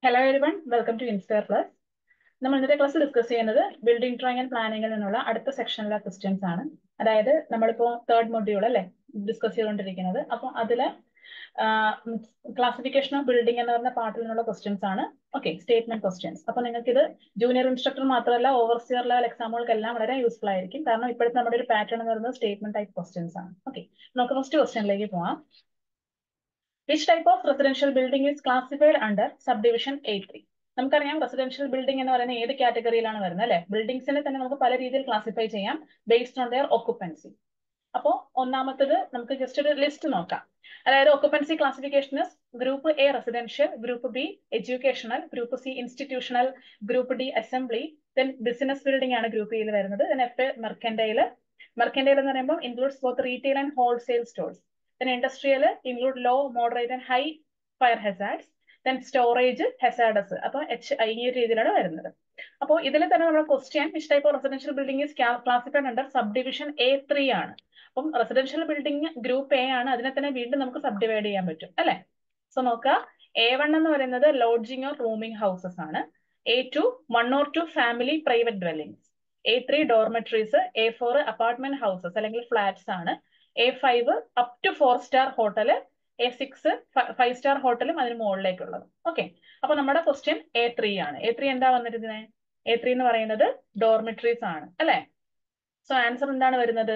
Hello everyone welcome to Inspire Plus നമ്മൾ ഇന്നത്തെ class discuss ചെയ്യുന്നത് ബിൽഡിംഗ് ഡ്രോയിങ് ആൻഡ് പ്ലാനിങ്ങിൽ നിന്നുള്ള അടുത്ത സെക്ഷനിലെ ക്വസ്റ്റ്യൻസ് ആണ് അതായത് നമ്മളിപ്പോ തേർഡ് മൊഡ്യൂൾ അല്ലെ ഡിസ്കസ് ചെയ്തുകൊണ്ടിരിക്കുന്നത് അപ്പോൾ അതില് ക്ലാസിഫിക്കേഷൻ ഓഫ് ബിൽഡിംഗ് എന്ന് പറഞ്ഞ പാർട്ടിൽ നിന്നുള്ള ക്വസ്റ്റ്യൻസ് ആണ് ഓക്കെ സ്റ്റേറ്റ്മെന്റ് ക്വസ്റ്റ്യൻസ് അപ്പൊ നിങ്ങൾക്ക് ഇത് ജൂനിയർ ഇൻസ്ട്രക്ടർ മാത്രമല്ല ഓവർസിയർ ലെവൽ എക്സാമുകൾക്കെല്ലാം വളരെ യൂസ്ഫുൾ ആയിരിക്കും കാരണം ഇപ്പോഴത്തെ നമ്മുടെ ഒരു പാറ്റേൺ എന്ന് പറയുന്നത് സ്റ്റേറ്റ്മെന്റ് ടൈപ്പ് ക്വസ്റ്റ്യൻസ് ആണ് ഓക്കെ നമുക്ക് ഫസ്റ്റ് ക്വസ്റ്റ്യനിലേക്ക് പോവാം which type of residential building is classified under subdivision A three നമുക്കറിയാം റെസിഡൻഷ്യൽ ബിൽഡിംഗ് എന്ന് പറയുന്നത് ഏത് കാറ്റഗറിയിലാണ് വരുന്നത് അല്ലെ ബിൽഡിംഗ്സിനെ തന്നെ നമുക്ക് പല രീതിയിൽ ക്ലാസിഫൈ ചെയ്യാം ബേസ്ഡ് ഓൺ ദയർ ഒക്കുപ്പൻസി അപ്പോ ഒന്നാമത്തത് നമുക്ക് ജസ്റ്റ് ഒരു ലിസ്റ്റ് നോക്കാം അതായത് occupancy classification group A residential group B educational group C institutional group D assembly then business building ആണ് ഗ്രൂപ്പ് ഇയിൽ വരുന്നത് ദെൻ എഫ് മെർക്കൻഡൈൽ മെർക്കൻഡൈൽ എന്ന് പറയുമ്പോൾ includes both retail and wholesale stores then industrial include low, moderate and high fire hazards. then storage hazardous. അപ്പൊ H ഈ ഒരു രീതിയിലാണ് വരുന്നത് അപ്പോൾ ഇതിൽ തന്നെ നമ്മുടെ question which type of residential building is classified under subdivision A three ആണ് അപ്പം റെസിഡൻഷ്യൽ ബിൽഡിംഗ് ഗ്രൂപ്പ് എ ആണ് അതിനെ തന്നെ വീണ്ടും നമുക്ക് സബ് ഡിവൈഡ് ചെയ്യാൻ പറ്റും അല്ലെ സോ നോക്കുക എ വൺ എന്ന് പറയുന്നത് ലോഡ്ജിങ് ഓർ റൂമിംഗ് ഹൗസസ് ആണ് A two one or two family private dwellings A three dormitories A four apartment houses അല്ലെങ്കിൽ ഫ്ലാറ്റ്സ് ആണ് A five up to four star hotel A six five star ഹോട്ടലും അതിന് മുകളിലേക്കുള്ളത് okay അപ്പൊ നമ്മുടെ question A three ആണ് A three എന്താ വന്നിരുന്നത് എ ത്രീ എന്ന് പറയുന്നത് ഡോർമെട്രീസ് ആണ് അല്ലെ സോ ആൻസർ എന്താണ് വരുന്നത്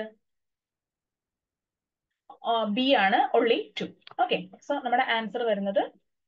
ബി ആണ് ഒള്ളി ടു ഓക്കെ സോ നമ്മുടെ ആൻസർ വരുന്നത്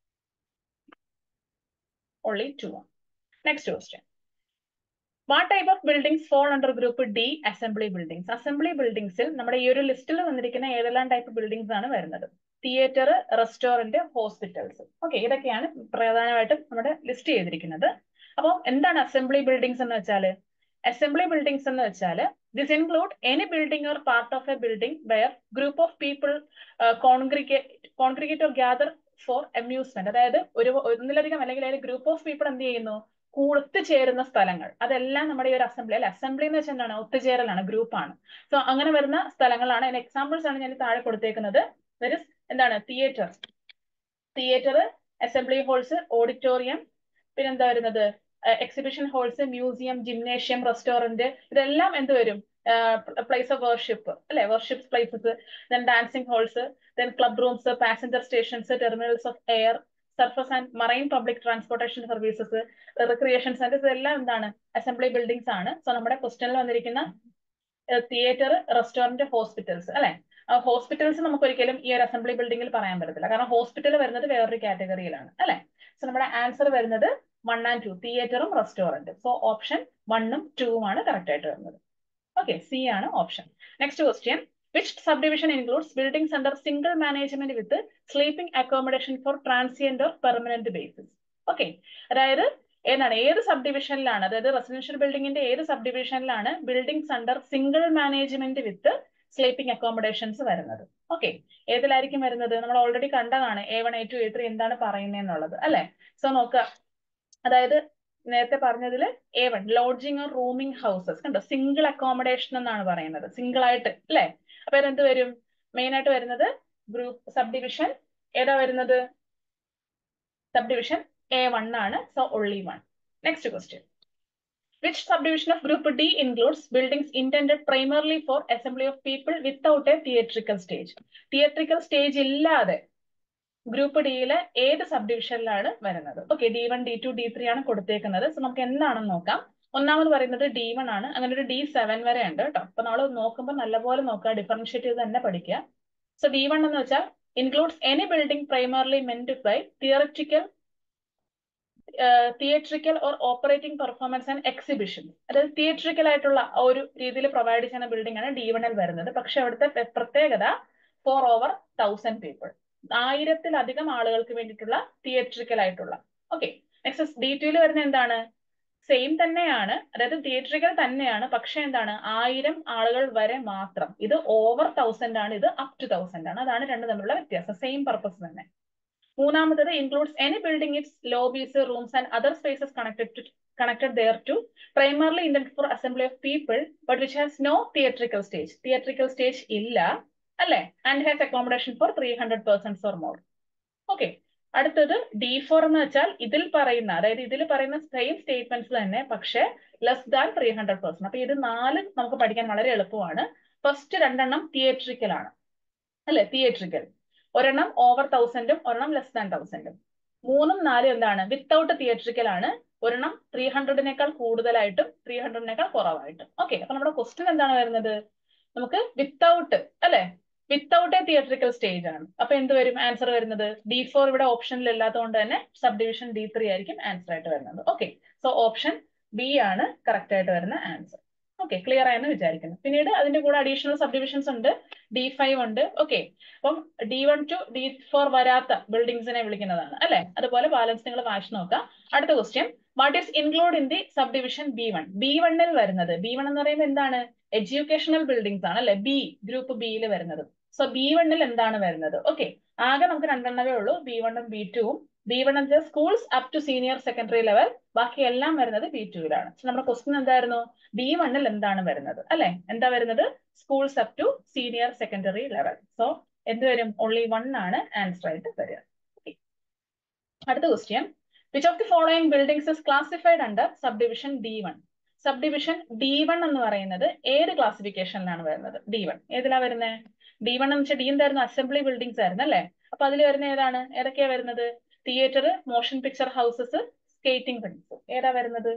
ഒള്ളി ടു ആണ് next question what type of buildings fall under group D assembly buildings assembly ബിൽഡിംഗ്സിൽ നമ്മുടെ ഈ ഒരു ലിസ്റ്റിൽ വന്നിരിക്കുന്ന ഏതെല്ലാം ടൈപ്പ് ബിൽഡിംഗ്സ് ആണ് വരുന്നത് തിയേറ്റർ റെസ്റ്റോറന്റ് ഹോസ്പിറ്റൽസ് ഓക്കെ ഇതൊക്കെയാണ് പ്രധാനമായിട്ടും നമ്മുടെ ലിസ്റ്റ് ചെയ്തിരിക്കുന്നത് അപ്പോൾ എന്താണ് അസംബ്ലി ബിൽഡിംഗ്സ് എന്ന് വെച്ചാൽ അസംബ്ലി ബിൽഡിംഗ്സ് എന്ന് വെച്ചാൽ this include any building or part of a building where group of people congregate congregate or gather for amusement അതായത് ഒരു ഒന്നിലധികം അല്ലെങ്കിൽ അതിൽ ഗ്രൂപ്പ് ഓഫ് പീപ്പിൾ എന്ത് ചെയ്യുന്നു ഒത്തുചേരുന്ന സ്ഥലങ്ങൾ അതെല്ലാം നമ്മുടെ ഈ ഒരു അസംബ്ലി അല്ലെ അസംബ്ലി എന്ന് വെച്ചാൽ എന്താണ് ഒത്തുചേരലാണ് ഗ്രൂപ്പാണ് സോ അങ്ങനെ വരുന്ന സ്ഥലങ്ങളാണ് അതിന് എക്സാമ്പിൾസ് ആണ് ഞാൻ താഴെ കൊടുത്തേക്കുന്നത് എന്താണ് theatre theatre assembly halls auditorium പിന്നെന്താ വരുന്നത് exhibition halls museum gymnasium restaurant ഇതെല്ലാം എന്ത് വരും പ്ലേസ് ഓഫ് വർഷിപ്പ് അല്ലെ worship places then dancing halls then club rooms passenger stations terminals of air surface and marine public transportation services recreation centres ഇതെല്ലാം എന്താണ് assembly buildings ആണ് so നമ്മുടെ ക്വസ്റ്റനിൽ വന്നിരിക്കുന്ന തിയേറ്റർ റെസ്റ്റോറന്റ് ഹോസ്പിറ്റൽസ് അല്ലെ ഹോസ്പിറ്റൽസ് നമുക്ക് ഒരിക്കലും ഈ ഒരു അസംബ്ലി ബിൽഡിംഗിൽ പറയാൻ പറ്റത്തില്ല കാരണം ഹോസ്പിറ്റൽ വരുന്നത് വേറൊരു കാറ്റഗറിയിലാണ് അല്ലെ സോ നമ്മുടെ ആൻസർ വരുന്നത് വൺ ആൻഡ് ടു തിയേറ്ററും റെസ്റ്റോറന്റും സോ ഓപ്ഷൻ വണ്ണും ടൂവും ആണ് കറക്റ്റ് ആയിട്ട് വരുന്നത് ഓക്കെ സി ആണ് option next question which subdivision includes buildings under single management with sleeping accommodation for transient or permanent basis. Okay അതായത് ഏതാണ് ഏത് സബ് ഡിവിഷനിലാണ് അതായത് റെസിഡൻഷ്യൽ ബിൽഡിംഗിന്റെ ഏത് സബ് ഡിവിഷനിലാണ് buildings under single management with sleeping accommodations വരുന്നത് ഓക്കെ ഏതിലായിരിക്കും വരുന്നത് നമ്മൾ ഓൾറെഡി കണ്ടതാണ് A one A two A three എന്താണ് പറയുന്നതെന്നുള്ളത് അല്ലെ സോ നോക്കുക അതായത് നേരത്തെ പറഞ്ഞതിൽ A one lodging or rooming houses കണ്ടോ സിംഗിൾ അക്കോമഡേഷൻ എന്നാണ് പറയുന്നത് സിംഗിൾ ആയിട്ട് അല്ലെ അപ്പൊ എന്ത് വരും മെയിൻ ആയിട്ട് വരുന്നത് ഗ്രൂപ്പ് സബ് ഡിവിഷൻ ഏതാ വരുന്നത് സബ് ഡിവിഷൻ എ വൺ ആണ് so only one next question which subdivision of group D includes buildings intended primarily for assembly of people without a theatrical stage theatrical stage ഇല്ലാതെ group ഡിയിലെ ഏത് സബ് ഡിവിഷനിലാണ് വരുന്നത് okay D one D two D three ആണ് കൊടുത്തേക്കുന്നത് so നമുക്ക് എന്താണെന്ന് നോക്കാം ഒന്നാമത് പറയുന്നത് ഡി വൺ ആണ് അങ്ങനെ ഒരു ഡി സെവൻ വരെ ഉണ്ട് കേട്ടോ അപ്പൊ നമ്മൾ നോക്കുമ്പോൾ നല്ലപോലെ നോക്കുക ഡിഫറൻഷിയേറ്റ് ചെയ്ത് തന്നെ പഠിക്കുക സോ ഡി വൺ എന്ന് വെച്ചാൽ includes any building primarily meant by theoretical theatrical or operating performance and exhibition അതായത് തിയേറ്ററിക്കൽ ആയിട്ടുള്ള ഒരു രീതിയിൽ പ്രൊവൈഡ് ചെയ്യുന്ന ബിൽഡിംഗ് ആണ് ഡി വണിൽ വരുന്നത് പക്ഷെ അവിടുത്തെ പ്രത്യേകത ഫോർ ഓവർ തൗസൻഡ് പീപ്പിൾ ആയിരത്തിലധികം ആളുകൾക്ക് വേണ്ടിയിട്ടുള്ള തിയേറ്ററിക്കൽ ആയിട്ടുള്ള ഓക്കെ നെക്സ്റ്റ് ഡി ടുയിൽ വരുന്ന എന്താണ് സെയിം തന്നെയാണ് അതായത് തിയേറ്ററിക്കൽ തന്നെയാണ് പക്ഷെ എന്താണ് ആയിരം ആളുകൾ വരെ മാത്രം ഇത് ഓവർ തൗസൻഡ് ആണ് ഇത് അപ് ടു തൗസൻഡ് ആണ് അതാണ് രണ്ട് തമ്മിലുള്ള വ്യത്യാസം സെയിം പർപ്പസ് തന്നെ മൂന്നാമത്തത് includes any building its lobbies rooms and other spaces connected to connected thereto, primarily intended for assembly of people, but which has no theatrical stage. Theatrical stage illa, അല്ലേ? And has accommodation for 300 persons or more. Okay. അടുത്തത് D four എന്ന് വെച്ചാൽ ഇതിൽ പറയുന്ന അതായത് ഇതിൽ പറയുന്ന same statements തന്നെ പക്ഷെ less than three hundred percent അപ്പൊ ഇത് നാല് നമുക്ക് പഠിക്കാൻ വളരെ എളുപ്പമാണ് ഫസ്റ്റ് രണ്ടെണ്ണം തിയേറ്ററിക്കൽ ആണ് അല്ലെ തിയേറ്ററിക്കൽ ഒരെണ്ണം ഓവർ തൗസൻഡും ഒരെണ്ണം ലെസ് ദാൻ തൗസൻഡും മൂന്നും നാലും എന്താണ് വിത്തൗട്ട് തിയേറ്ററിക്കൽ ആണ് ഒരെണ്ണം ത്രീ ഹൺഡ്രഡിനേക്കാൾ കൂടുതലായിട്ടും ത്രീ ഹൺഡ്രഡിനേക്കാൾ കുറവായിട്ടും ഓക്കെ അപ്പൊ നമ്മുടെ ക്വസ്റ്റ്യൻ എന്താണ് വരുന്നത് നമുക്ക് വിത്തൗട്ട് അല്ലെ വിത്തൗട്ട് എ തിയേറ്ററിക്കൽ സ്റ്റേജ് ആണ് അപ്പൊ എന്ത് വരും ആൻസർ വരുന്നത് ഡി ഫോർ ഇവിടെ ഓപ്ഷനിൽ ഇല്ലാത്തതുകൊണ്ട് തന്നെ സബ് ഡിവിഷൻ ഡി ത്രീ ആയിരിക്കും ആൻസർ ആയിട്ട് വരുന്നത് ഓക്കെ സോ ഓപ്ഷൻ ബി ആണ് കറക്റ്റ് ആയിട്ട് വരുന്ന ആൻസർ ഓക്കെ ക്ലിയർ ആയെന്ന് വിചാരിക്കുന്നു പിന്നീട് അതിന്റെ കൂടെ അഡീഷണൽ സബ് ഡിവിഷൻസ് ഉണ്ട് ഡി ഫൈവ് ഉണ്ട് ഓക്കെ അപ്പം D one two D four വരാത്ത ബിൽഡിങ്സിനെ വിളിക്കുന്നതാണ് അല്ലെ അതുപോലെ ബാലൻസ് നിങ്ങൾ വായിച്ചു നോക്കാം അടുത്ത question what is include in the subdivision B one B വണ്ണിൽ വരുന്നത് ബി വൺ എന്ന് പറയുമ്പോൾ എന്താണ് എഡ്യൂക്കേഷണൽ ബിൽഡിങ്സ് ആണ് അല്ലെ ബി ഗ്രൂപ്പ് ബിയിൽ വരുന്നത് സോ ബി വണ്ണിൽ എന്താണ് വരുന്നത് ഓക്കെ ആകെ നമുക്ക് രണ്ടെണ്ണവേ ഉള്ളൂ ബി വണ്ണും ബി ടുവും ബി വൺ എന്ന് schools up to senior secondary level ബാക്കി എല്ലാം വരുന്നത് ബി ടുവിലാണ് നമ്മുടെ ക്വസ്റ്റ്യൻ എന്തായിരുന്നു ബി വണ്ണിൽ എന്താണ് വരുന്നത് അല്ലെ എന്താ വരുന്നത് schools up to senior secondary level so എന്ത് വരും ഓൺലി വൺ ആണ് ആൻസർ ആയിട്ട് വരിക അടുത്ത question which of the following buildings is classified under subdivision D one subdivision D one എന്ന് പറയുന്നത് ഏത് ക്ലാസിഫിക്കേഷനിലാണ് വരുന്നത് ഡി വൺ ഏതിലാ വരുന്നത് ഡി വൺ എന്ന് വെച്ചാൽ ഡി എന്തായിരുന്നു അസംബ്ലി ബിൽഡിംഗ്സ് ആയിരുന്നു അല്ലേ അപ്പൊ അതിൽ വരുന്ന ഏതാണ് ഏതൊക്കെയാ വരുന്നത് theatre motion picture houses skating rings ഏതാ വരുന്നത്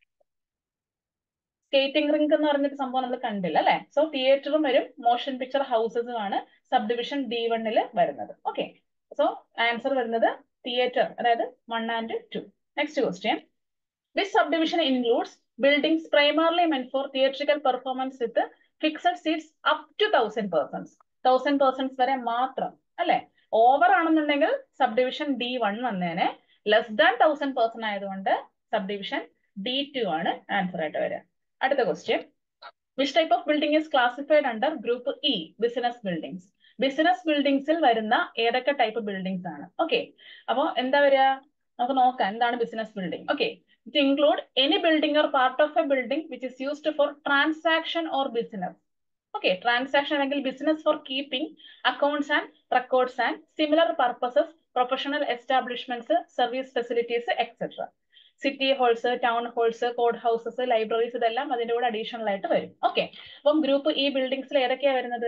സ്കേറ്റിംഗ് റിങ്ക് എന്ന് പറഞ്ഞൊരു സംഭവം നമ്മൾ കണ്ടില്ല അല്ലെ സോ തിയേറ്ററും വരും മോഷൻ പിക്ചർ ഹൗസസും ആണ് സബ് ഡിവിഷൻ ഡി വണ്ണിൽ വരുന്നത് ഓക്കെ സോ ആൻസർ വരുന്നത് തിയേറ്റർ അതായത് one and two next question this subdivision includes buildings primarily meant for theatrical performance with fixed seats up to thousand persons thousand persons വരെ മാത്രം അല്ലെ over ആണെന്നുണ്ടെങ്കിൽ subdivision D one വന്നേനെ less than thousand person ആയതുകൊണ്ട് subdivision D two ആണ് answer ആയിട്ട് വരിക അടുത്ത question which type of building is classified under group E business buildings business ബിൽഡിംഗ്സിൽ വരുന്ന ഏതൊക്കെ ടൈപ്പ് ബിൽഡിംഗ്സ് ആണ് ഓക്കെ അപ്പോ എന്താ വരിക നമുക്ക് നോക്കാം എന്താണ് business building okay it include any building or part of a building which is used for transaction or business okay transaction അല്ലെങ്കിൽ business for keeping accounts and records and similar purposes professional establishments service facilities etcetera city halls town halls court houses libraries ഇതെല്ലാം അതിന്റെ കൂടെ additional ആയിട്ട് വരും okay അപ്പം group ഈ ബിൽഡിംഗ്സിൽ ഏതൊക്കെയാ വരുന്നത്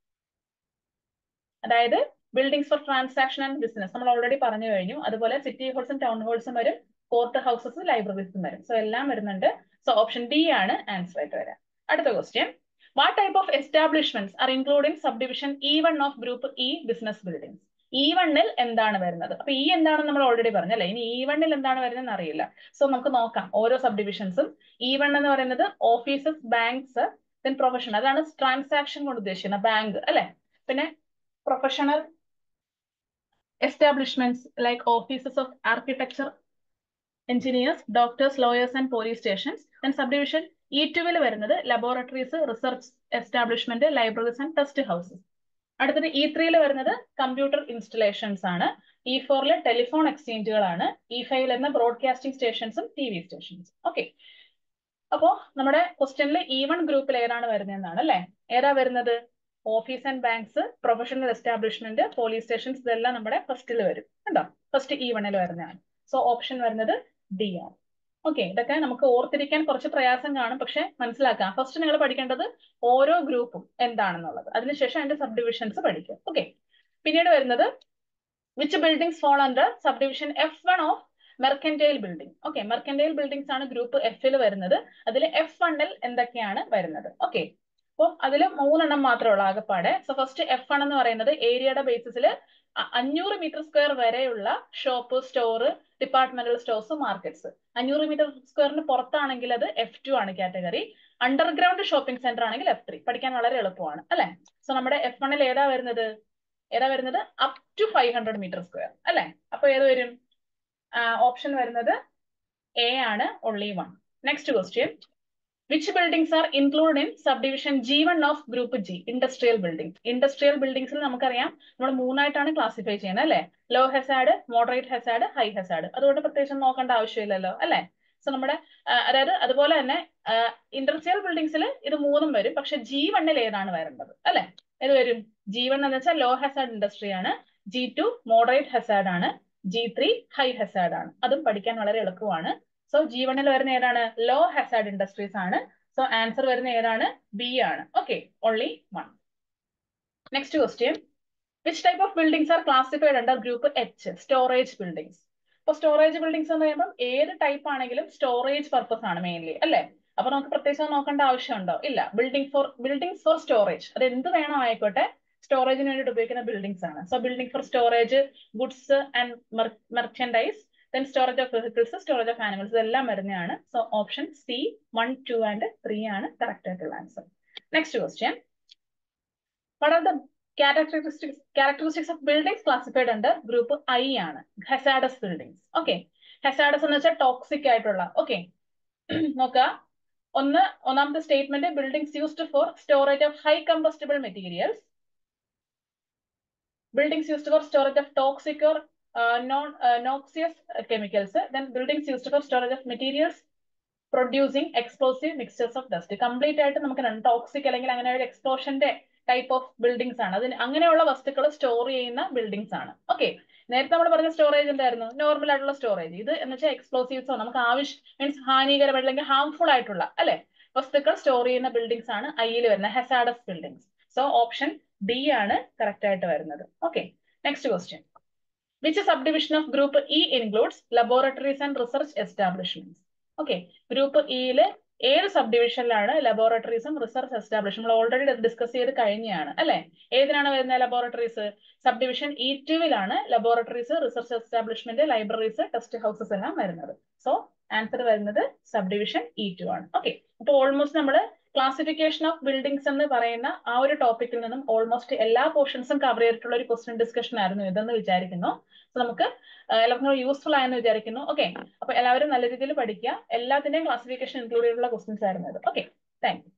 അതായത് buildings for transaction and business നമ്മൾ ഓൾറെഡി പറഞ്ഞു കഴിഞ്ഞു അതുപോലെ സിറ്റി ഹോൾസും ടൗൺ ഹോൾസും വരും കോർട്ട് ഹൗസസ് ലൈബ്രറീസും വരും സോ എല്ലാം വരുന്നുണ്ട് സോ ഓപ്ഷൻ ഡി ആണ് ആൻസർ ആയിട്ട് വരാം അടുത്ത question what type of establishments are include in subdivision E one of group E business buildings E വണ്ണിൽ എന്താണ് വരുന്നത് അപ്പൊ ഇ എന്താണെന്ന് നമ്മൾ ഓൾറെഡി പറഞ്ഞല്ലേ ഇനി ഇ വണ്ണിൽ എന്താണ് വരുന്നത് അറിയില്ല സോ നമുക്ക് നോക്കാം ഓരോ സബ് ഡിവിഷൻസും ഇ വൺ എന്ന് പറയുന്നത് ഓഫീസസ് ബാങ്ക്സ് ദെൻ പ്രൊഫഷൻ അതാണ് ട്രാൻസാക്ഷൻ കൊണ്ട് ഉദ്ദേശിക്കുന്നത് ബാങ്ക് അല്ലെ പിന്നെ professional establishments like offices of architecture engineers doctors lawyers and police stations then subdivision E ടുവിൽ വരുന്നത് laboratories research establishment libraries and test houses അടുത്തത് ഇ ത്രീയിൽ വരുന്നത് കമ്പ്യൂട്ടർ ഇൻസ്റ്റലേഷൻസ് ആണ് ഇ ഫോറിൽ ടെലിഫോൺ എക്സ്ചേഞ്ചുകളാണ് ഇ ഫൈവിൽ വരുന്ന ബ്രോഡ്കാസ്റ്റിംഗ് സ്റ്റേഷൻസും ടി വി സ്റ്റേഷൻസും ഓക്കെ അപ്പോ നമ്മുടെ ക്വസ്റ്റ്യനിൽ ഇ വൺ ഗ്രൂപ്പിൽ ഏതാണ് വരുന്നതെന്നാണ് അല്ലെ ഏതാ വരുന്നത് office and banks professional establishment police stations ഇതെല്ലാം നമ്മുടെ ഫസ്റ്റിൽ വരും കണ്ടോ ഫസ്റ്റ് ഇ വണ്ണിൽ വരുന്നതാണ് സോ ഓപ്ഷൻ വരുന്നത് ഡി ആണ് ഓക്കെ ഇതൊക്കെ നമുക്ക് ഓർത്തിരിക്കാൻ കുറച്ച് പ്രയാസം കാണും പക്ഷെ മനസ്സിലാക്കാം ഫസ്റ്റ് നിങ്ങൾ പഠിക്കേണ്ടത് ഓരോ ഗ്രൂപ്പും എന്താണെന്നുള്ളത് അതിനുശേഷം അതിന്റെ സബ് ഡിവിഷൻസ് പഠിക്കുക ഓക്കെ പിന്നീട് വരുന്നത് which buildings fall under subdivision F one of mercantile building okay mercantile buildings ആണ് ഗ്രൂപ്പ് എഫിൽ വരുന്നത് അതിൽ എഫ് വണ്ണിൽ എന്തൊക്കെയാണ് വരുന്നത് ഓക്കെ അപ്പോൾ അതിൽ മൂന്നെണ്ണം മാത്രമേ ഉള്ളൂ ആകെപ്പാടെ സോ ഫസ്റ്റ് എഫ് വൺ എന്ന് പറയുന്നത് ഏരിയയുടെ ബേസിസിൽ അഞ്ഞൂറ് മീറ്റർ സ്ക്വയർ വരെയുള്ള shop store departmental stores markets അഞ്ഞൂറ് മീറ്റർ സ്ക്വയറിന് പുറത്താണെങ്കിൽ അത് എഫ് ടു ആണ് കാറ്റഗറി അണ്ടർഗ്രൗണ്ട് ഷോപ്പിംഗ് സെന്റർ ആണെങ്കിൽ എഫ് ത്രീ പഠിക്കാൻ വളരെ എളുപ്പമാണ് അല്ലെ സോ നമ്മുടെ എഫ് വണ്ണിൽ ഏതാ വരുന്നത് ഏതാ വരുന്നത് up to five hundred metre square അല്ലെ അപ്പൊ ഏത് വരും ഓപ്ഷൻ വരുന്നത് എ ആണ് only one next question which buildings are include in subdivision G one of group G industrial building industrial ബിൽഡിംഗ്സിൽ നമുക്കറിയാം നമ്മൾ മൂന്നായിട്ടാണ് ക്ലാസിഫൈ ചെയ്യുന്നത് അല്ലെ low hazard moderate hazard high hazard അതുകൊണ്ട് പ്രത്യേകിച്ച് നോക്കേണ്ട ആവശ്യമില്ലല്ലോ അല്ലെ സോ നമ്മുടെ അതായത് അതുപോലെ തന്നെ ഇൻഡസ്ട്രിയൽ ബിൽഡിംഗ്സിൽ ഇത് മൂന്നും വരും പക്ഷെ ജി വണ്ണിൽ ഏതാണ് വരേണ്ടത് അല്ലെ ഏത് വരും ജി വൺ എന്ന് വെച്ചാൽ ലോ ഹെസാഡ് ഇൻഡസ്ട്രി ആണ് ജി ടു മോഡറേറ്റ് ഹെസാഡ് ആണ് ജി ത്രീ ഹൈ ഹെസാഡ് ആണ് അതും പഠിക്കാൻ വളരെ എളുപ്പമാണ് സോ ജി വണ്ണിൽ വരുന്ന ഏതാണ് ലോ ഹെസാഡ് ഇൻഡസ്ട്രീസ് ആണ് സോ ആൻസർ വരുന്ന ഏതാണ് ബി ആണ് okay only one next question which type of buildings are classified under group H storage buildings ഇപ്പൊ സ്റ്റോറേജ് ബിൽഡിംഗ്സ് എന്ന് പറയുമ്പോൾ ഏത് ടൈപ്പ് ആണെങ്കിലും സ്റ്റോറേജ് പർപ്പസ് ആണ് മെയിൻലി അല്ലേ അപ്പൊ നമുക്ക് പ്രത്യേകിച്ച് നോക്കേണ്ട ആവശ്യമുണ്ടോ ഇല്ല building for buildings for storage അത് എന്ത് വേണോ ആയിക്കോട്ടെ സ്റ്റോറേജിന് വേണ്ടിയിട്ട് ഉപയോഗിക്കുന്ന ബിൽഡിംഗ്സ് ആണ് so building for storage goods and merchandise then storage of vehicles storage of animals ഇതെല്ലാം വരുന്നതാണ് so option C one two and three ആണ് കറക്റ്റ് ആയിട്ടുള്ള answer next question what are the characteristics characteristics of buildings classified under group I ആണ് hazardous buildings okay hazardous എന്ന് വെച്ചാൽ toxic ആയിട്ടുള്ള okay നോക്കുക ഒന്ന് ഒന്നാമത്തെ statement buildings used for storage of high combustible materials buildings used for storage of toxic or non noxious chemicals then buildings used for storage of materials producing explosive mixtures of dust complete ആയിട്ട് നമുക്ക് toxic അല്ലെങ്കിൽ അങ്ങനെ ഒരു എക്സ്പ്ലോഷന്റെ type of buildings ആണ് അതിന് അങ്ങനെയുള്ള വസ്തുക്കൾ store ചെയ്യുന്ന ബിൽഡിംഗ്സ് ആണ് ഓക്കെ നേരത്തെ നമ്മൾ പറഞ്ഞ സ്റ്റോറേജ് എന്തായിരുന്നു നോർമൽ ആയിട്ടുള്ള സ്റ്റോറേജ് ഇത് എന്ന് വെച്ചാൽ എക്സ്പ്ലോസീവ്സോ നമുക്ക് ആവശ്യം മീൻസ് ഹാനികരമായിട്ട് അല്ലെങ്കിൽ ഹാംഫുൾ ആയിട്ടുള്ള അല്ലെ വസ്തുക്കൾ സ്റ്റോർ ചെയ്യുന്ന ബിൽഡിംഗ്സ് ആണ് ഐയിൽ വരുന്ന hazardous buildings so option D ആണ് കറക്റ്റ് ആയിട്ട് വരുന്നത് okay next question which subdivision of group E includes laboratories and research establishments okay group ഇയില് ഏത് സബ് ഡിവിഷനിലാണ് ലബോറട്ടറീസും റിസർച്ച് എസ്റ്റാബ്ലിഷ് നമ്മൾ ഓൾറെഡി ഡിസ്കസ് ചെയ്ത് കഴിഞ്ഞതാണ് അല്ലെ ഏതിനാണ് വരുന്നത് ലബോറട്ടറീസ് സബ് ഡിവിഷൻ ഇ ടുവിലാണ് laboratories research establishment libraries test houses എല്ലാം വരുന്നത് സോ ആൻസർ വരുന്നത് സബ് ഡിവിഷൻ ഇ ടു ആണ് ഓക്കെ അപ്പൊ ഓൾമോസ്റ്റ് നമ്മൾ ക്ലാസിഫിക്കേഷൻ ഓഫ് ബിൽഡിംഗ്സ് എന്ന് പറയുന്ന ആ ഒരു ടോപ്പിക്കിൽ നിന്നും ഓൾമോസ്റ്റ് എല്ലാ പോർഷൻസും കവർ ചെയ്തിട്ടുള്ള ഒരു ക്വസ്റ്റ്യൻ ഡിസ്കഷൻ ആയിരുന്നു ഇതെന്ന് വിചാരിക്കുന്നു സോ നമുക്ക് എല്ലാവർക്കും യൂസ്ഫുൾ ആയെന്ന് വിചാരിക്കുന്നു ഓക്കെ അപ്പൊ എല്ലാവരും നല്ല രീതിയിൽ പഠിക്കുക എല്ലാത്തിന്റെയും ക്ലാസിഫിക്കേഷൻ ഇൻക്ലൂഡ് ചെയ്തിട്ടുള്ള ക്വസ്റ്റ്യൻസ് ആയിരുന്നു ഇത് ഓക്കെ താങ്ക് യു